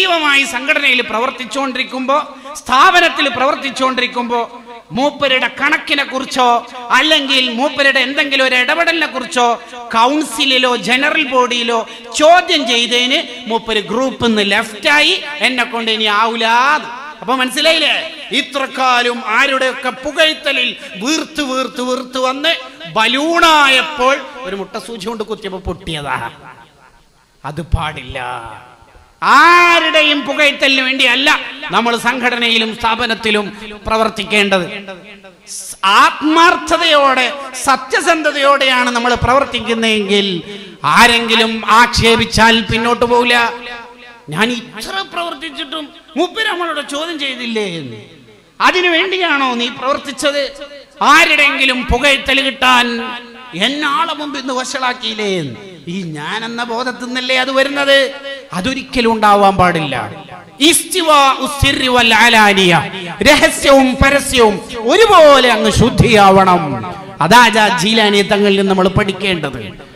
സജീവമായി സംഘടനയിൽ പ്രവർത്തിച്ചുകൊണ്ടിരിക്കുമ്പോൾ സ്ഥാപനത്തിൽ പ്രവർത്തിച്ചുകൊണ്ടിരിക്കുമ്പോൾ മൂപ്പരുടെ കണക്കിനെ കുറിച്ചോ അല്ലെങ്കിൽ മൂപ്പരുടെ എന്തെങ്കിലും ഒരു ഇടപെടലിനെ കുറിച്ചോ കൗൺസിലിലോ ജനറൽ ബോഡിയിലോ ചോദ്യം ചെയ്തതിന് മൂപ്പര് ഗ്രൂപ്പിൽ നിന്ന് ലെഫ്റ്റായി എന്നെ കൊണ്ട് ഇനി ആവൂലാന്ന് അപ്പൊ മനസ്സിലായില്ലേ ഇത്രക്കാലം ആരുടെയൊക്കെ പുകഴ്ത്തലിൽ വീർത്ത് വീർത്ത് വീർത്ത് വന്ന് ബലൂണായപ്പോൾ ഒരു മുട്ട സൂചി കൊണ്ട് കുത്തിയപ്പോ പൊട്ടിയതാ അത് പാടില്ല ആരുടെയും പുകഴ്ത്തലിന് വേണ്ടിയല്ല നമ്മൾ സംഘടനയിലും സ്ഥാപനത്തിലും പ്രവർത്തിക്കേണ്ടത് സ് ആത്മാർത്ഥതയോടെ സത്യസന്ധതയോടെയാണ് നമ്മൾ പ്രവർത്തിക്കുന്നതെങ്കിൽ ആരെങ്കിലും ആക്ഷേപിച്ചാൽ പിന്നോട്ട് പോവില്ല ഞാൻ ഇത്ര പ്രവർത്തിച്ചിട്ടും മുപ്പര് നമ്മളോട് ചോദ്യം ചെയ്തില്ലേ എന്ന് അതിനു വേണ്ടിയാണോ നീ പ്രവർത്തിച്ചത് ആരുടെങ്കിലും പുകഴ്ത്തൽ കിട്ടാൻ എന്നാളെ മുമ്പ് ഇന്ന് വഷളാക്കിയില്ലേ എന്ന് ഈ ഞാൻ എന്ന ബോധത്തിൽ നിന്നല്ലേ അത് വരുന്നത് അതൊരിക്കലും ഉണ്ടാവാൻ പാടില്ല ഇസ്തിവാ ഉസ്സിരി വൽ അലാനിയ. രഹസ്യവും പരസ്യവും ഒരുപോലെ അങ്ങ് ശുദ്ധിയാവണം അതാ ജീലാനി തങ്ങളിൽ നിന്ന് നമ്മൾ പഠിക്കേണ്ടത്